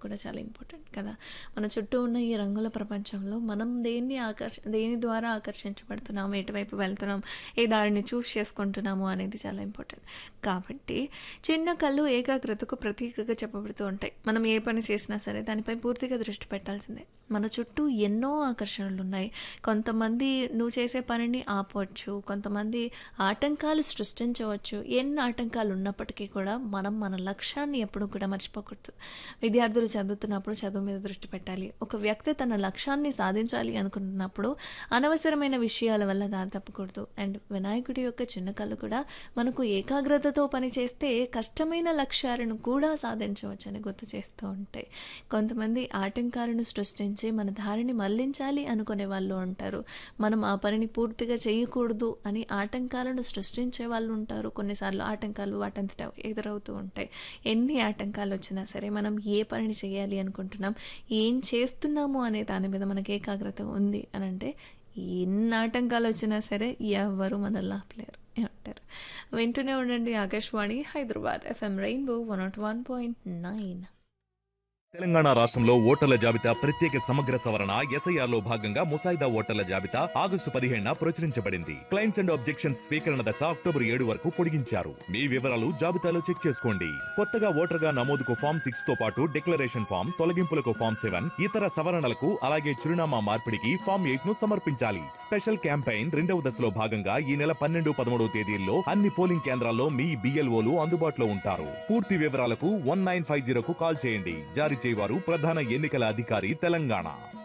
కూడా చాలా ఇంపార్టెంట్ కదా మన చుట్టూ ఉన్న ఈ రంగుల ప్రపంచంలో మనం దేన్ని ఆకర్ష దేని ద్వారా ఆకర్షించబడుతున్నాము ఎటువైపు వెళ్తున్నాం ఏ దారిని చూస్ చేసుకుంటున్నాము అనేది చాలా ఇంపార్టెంట్ కాబట్టి చిన్న కళ్ళు ఏకాగ్రతకు ప్రతీకగా చెప్పబడుతూ ఉంటాయి మనం ఏ పని చేసినా సరే దానిపై పూర్తిగా దృష్టి పెట్టాల్సిందే మన చుట్టూ ఎన్నో ఆకర్షణలు ఉన్నాయి కొంతమంది నువ్వు చేసే పనిని ఆపవచ్చు కొంతమంది ఆటంకాలు సృష్టించవచ్చు ఎన్ని ఆటంకాలు ఉన్నప్పటికీ కూడా మనం మన లక్ష్యాన్ని ఎప్పుడు కూడా మర్చిపోకూడదు విద్యార్థులు చదువుతున్నప్పుడు చదువు మీద దృష్టి పెట్టాలి ఒక వ్యక్తి తన లక్ష్యాన్ని సాధించాలి అనుకున్నప్పుడు అనవసరమైన విషయాల వల్ల దారి తప్పకూడదు అండ్ వినాయకుడి యొక్క చిన్న కళ్ళు కూడా మనకు ఏకాగ్రతతో పనిచేస్తే కష్టమైన లక్ష్యాలను కూడా సాధించవచ్చని గుర్తు చేస్తూ ఉంటాయి కొంతమంది ఆటంకాలను సృష్టించి మన దారిని మళ్లించాలి అనుకునే వాళ్ళు ఉంటారు మనం ఆ పనిని పూర్తిగా చేయకూడదు అని ఆటంకాలను సృష్టించే వాళ్ళు ఉంటారు కొన్నిసార్లు ఆటంకాలు వాటంతట ఎదురవుతూ ఉంటాయి ఎన్ని ఆటంకాలు వచ్చినా సరే మనం ఏ పనిని చేయాలి అనుకుంటున్నాం ఏం చేస్తున్నాము అనే దాని మీద మనకి ఏకాగ్రత ఉంది అని అంటే ఎన్ని ఆటంకాలు వచ్చినా సరే ఎవరు మనల్ని ఆపలేరు ఏమంటారు వింటూనే ఉండండి Akashvani Hyderabad FM rainbow one naught one point nine Telangana రాష్ట్రంలో ఓటర్ల జాబితా ప్రత్యేక సమగ్ర సవరణ ఎస్ఐఆర్ లో భాగంగా ముసాయిదా ఓటర్ల జాబితా ఆగస్టు పదిహేడున ప్రచురించబడింది క్లైమ్స్ అండ్ ఆబ్జెక్షన్స్ స్వీకరణ దశ అక్టోబర్ ఏడు వరకు పొడిగించారు మీ వివరాలు జాబితాలో చెక్ చేసుకోండి కొత్తగా ఓటర్గా నమోదుకు ఫామ్ సిక్స్ తో పాటు డిక్లరేషన్ ఫామ్ తొలగింపులకు ఫామ్ సెవెన్ ఇతర సవరణలకు అలాగే చిరునామా మార్పిడికి ఫామ్ ఎయిట్ ను సమర్పించాలి స్పెషల్ క్యాంపెయిన్ రెండవ దశలో భాగంగా ఈ నెల పన్నెండు పదమూడవ తేదీల్లో అన్ని పోలింగ్ కేంద్రాల్లో మీ బిఎల్ఓలు అందుబాటులో ఉంటారు పూర్తి వివరాలకు వన్ నైన్ ఫైవ్ జీరోకు కాల్ చేయండి జారీ చేయవారు ప్రధాన ఎన్నికల అధికారి తెలంగాణ